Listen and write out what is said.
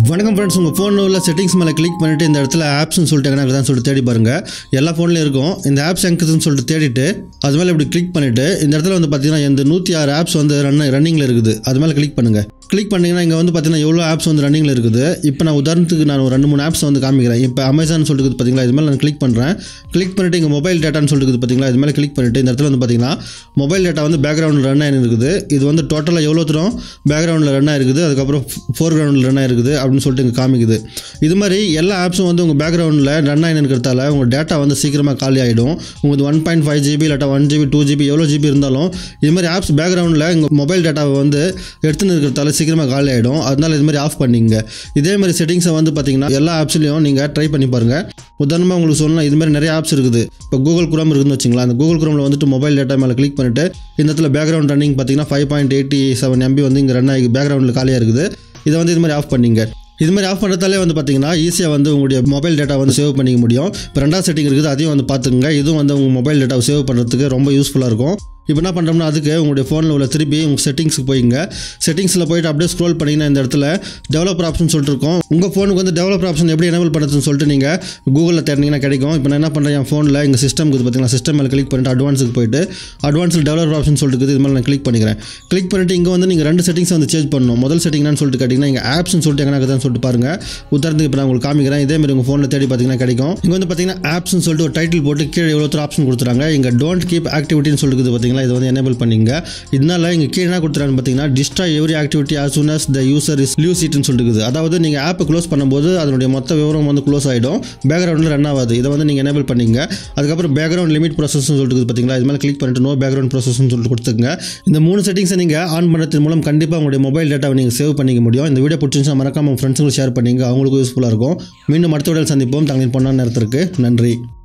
வணக்கம் ஃப்ரெண்ட்ஸ் உங்கள் ஃபோனில் உள்ள செட்டிங்ஸ் மேலே கிளிக் பண்ணிவிட்டு இந்த இடத்துல ஆப்ஸ்னு சொல்லிட்டு எங்கன்னா இருக்குதான்னு சொல்லிட்டு தேடி பாருங்கள் எல்லா ஃபோன்லையும் இருக்கும் இந்த ஆப்ஸ் எங்குதுன்னு சொல்லிட்டு தேடிட்டு அது மேலே இப்படி கிளிக் பண்ணிவிட்டு இந்த இடத்துல வந்து பார்த்தீங்கன்னா இந்த நூற்றி ஆறு ஆப்ஸ் வந்து ரன் ரன்னிங்கில் இருக்குது அது மேலே கிளிக் பண்ணுங்கள் கிளிக் பண்ணிங்கன்னா இங்கே வந்து பார்த்தீங்கன்னா எவ்வளோ ஆப்ஸ் வந்து ரன்னிங்கில் இருக்குது இப்போ நான் உதாரணத்துக்கு நான் ஒரு ரெண்டு மூணு ஆப்ஸ் வந்து காமிக்கிறேன் இப்போ அமேசான் சொல்லிட்டு இருக்குது பார்த்தீங்களா இது மேலே நான் கிளிக் பண்ணுறேன் கிளிக் பண்ணிவிட்டு இங்கே மொபைல் டேட்டான்னு சொல்லிட்டு இருக்குது பார்த்தீங்களா இது மேலே கிளிக் பண்ணிவிட்டு இந்த இடத்துல வந்து பார்த்தீங்கன்னா மொபைல் டேட்டா வந்து பேக்ரவுண்டில் ரன் ஆகி இருக்குது இது வந்து டோட்டலாக எவ்வளோ தூரம் பேக்ரவுண்டில் ரன் ஆயிருக்குது அதுக்கப்புறம் ஃபோர் கிரவுண்டில் ரன் ஆயிருக்குது அப்படின்னு சொல்லிட்டு இங்கே காமிக்குது இது மாதிரி எல்லா ஆப்ஸும் வந்து உங்கள் பேக்ரவுண்டில் ரன் ஆகி இருக்கிறதால உங்கள் டேட்டா வந்து சீக்கிரமாக காலி ஆகிடும் உங்களுக்கு ஒன் பாயிண்ட் ஃபைவ் ஜிபி இல்லாட்டா ஒன் ஜிபி டூ ஜிபி எவ்வளோ ஜிபி இருந்தாலும் இது மாதிரி ஆப்ஸ் பேக்ரவுண்டில் உங்கள் மொபைல் டேட்டாவை வந்து எடுத்துன்னு இருக்கிறதால சீக்கிரமாக காலி ஆகிடும் அதனால இது மாதிரி ஆஃப் பண்ணிங்க இதே மாதிரி செட்டிங்ஸை வந்து பார்த்தீங்கன்னா எல்லா ஆப்ஸ்லையும் நீங்கள் ட்ரை பண்ணி பாருங்கள் உதாரணமாக உங்களுக்கு சொல்லலாம் இது மாதிரி நிறைய ஆப்ஸ் இருக்குது இப்போ கூகுள் குரோம் இருக்குதுன்னு வச்சுங்களா அந்த கூகுள் குரோமில் வந்துட்டு மொபைல் டேட்டா மேலே கிளிக் பண்ணிவிட்டு இந்த இடத்துல பேக்ரவுண்ட் ரன்னிங் பார்த்தீங்கன்னா five point eighty seven MB வந்து இங்கே ரன் ஆகி பேக்ரவுண்டில் காலியாக இருக்குது இதை வந்து இது மாதிரி ஆஃப் பண்ணிங்க இது மாதிரி ஆஃப் பண்ணுறதாலே வந்து பார்த்தீங்கன்னா ஈஸியாக வந்து உங்களுடைய மொபைல் டேட்டா வந்து சேவ் பண்ணிக்க முடியும் இப்போ ரெண்டாவது செட்டிங் இருக்குது அதையும் வந்து பார்த்துக்குங்க இதுவும் வந்து உங்கள் மொபைல் டேட்டாவை சேவ் பண்ணுறதுக்கு ரொம்ப யூஸ்ஃபுல்லாக இருக்கும் இப்போ என்ன பண்ணுறோம்னா அதுக்கு உங்களுடைய ஃபோனில் உள்ள திருப்பி உங்கள் செட்டிங்ஸுக்கு போய்ங்க செட்டிங்ஸில் போயிட்டு அப்படியே ஸ்க்ரோல் பண்ணிங்கன்னா இந்த இடத்துல டெவலப்பர் ஆப்ஷன் சொல்லிட்டு இருக்கோம் உங்கள் ஃபோனுக்கு வந்து டெவலப்பர் ஆப்ஷன் எப்படி எனேபிள் பண்ணுறதுன்னு சொல்லிட்டு நீங்கள் கூகுளில் தேடினீங்கன்னா கிடைக்கும் இப்போ நான் என்ன பண்ணுறேன் என் ஃபோனில் எங்கள் சிஸ்டம் இருக்குது பார்த்தீங்களா சிஸ்டம் மேலே கிளிக் பண்ணிட்டு அட்வான்ஸுக்கு போயிட்டு அட்வான்ஸில் டெவலப்பர் ஆப்ஷன் சொல்லிட்டு இருக்குது இது மேலே நான் கிளிக் பண்ணிக்கிறேன் கிளிக் பண்ணிட்டு இங்கே வந்து நீங்கள் ரெண்டு செட்டிங்ஸ் வந்து சேஞ்ச் பண்ணணும் முதல் செட்டிங் என்னன்னு சொல்லிட்டு கேட்டிங்கன்னா இங்கே ஆப்ஸ்னு சொல்லிட்டு எங்கன்னா இருக்குதுன்னு சொல்லிட்டு பாருங்கள் உதாரணத்துக்கு இப்போ நான் உங்களுக்கு காமிக்கிறேன் இதே மாதிரி உங்கள் ஃபோனில் தேடி பார்த்தீங்கன்னா கிடைக்கும் இங்கே வந்து பார்த்தீங்கன்னா ஆப்ஸ்னு சொல்லிட்டு ஒரு டைட்டில் போட்டு கீழே எவ்வளோ தூரம் ஆப்ஷன் கொடுத்துறாங்க இங்கே டோன்ட் கீப் ஆக்டிவிட்டின்னு சொல்லிட்டு பார்த்தீங்களா இது வந்து எனேபிள் பண்ணிங்க இதனால இங்கே கீழே என்ன கொடுத்துறாங்க பார்த்தீங்கன்னா destroy every activity as soon as the user is lose இட்னு சொல்லிட்டு இருக்குது அதாவது நீங்கள் ஆப்பை க்ளோஸ் பண்ணும்போது அதனுடைய மொத்த விவரம் வந்து க்ளோஸ் ஆகிடும் பேக்ரவுண்டில் ரன் ஆகாது இதை வந்து நீங்கள் எனேபிள் பண்ணிங்க அதுக்கப்புறம் பேக்ரவுண்ட் லிமிட் ப்ராசஸ்னு சொல்லிட்டு இருக்குது பார்த்தீங்களா இது மேலே கிளிக் பண்ணிட்டு நோ பேக்ரவுண்ட் ப்ராசஸ்னு சொல்லிட்டு கொடுத்துங்க இந்த மூணு செட்டிங்ஸை நீங்கள் ஆன் பண்ணுறது மூலம் கண்டிப்பாக உங்களுடைய மொபைல் டேட்டாவை நீங்கள் சேவ் பண்ணிக்க முடியும் இந்த வீடியோ பிடிச்சிருந்துச்சுன்னா மறக்காம உங்கள் ஃப்ரெண்ட்ஸுங்களுக்கு ஷேர் பண்ணிங்க அவங்களுக்கும் யூஸ்ஃபுல்லாக இருக்கும் மீண்டும் அடுத்த வீடியோவில் சந்திப்போம் தங்களின் பொண்ணான நேரத்திற்கு நன்றி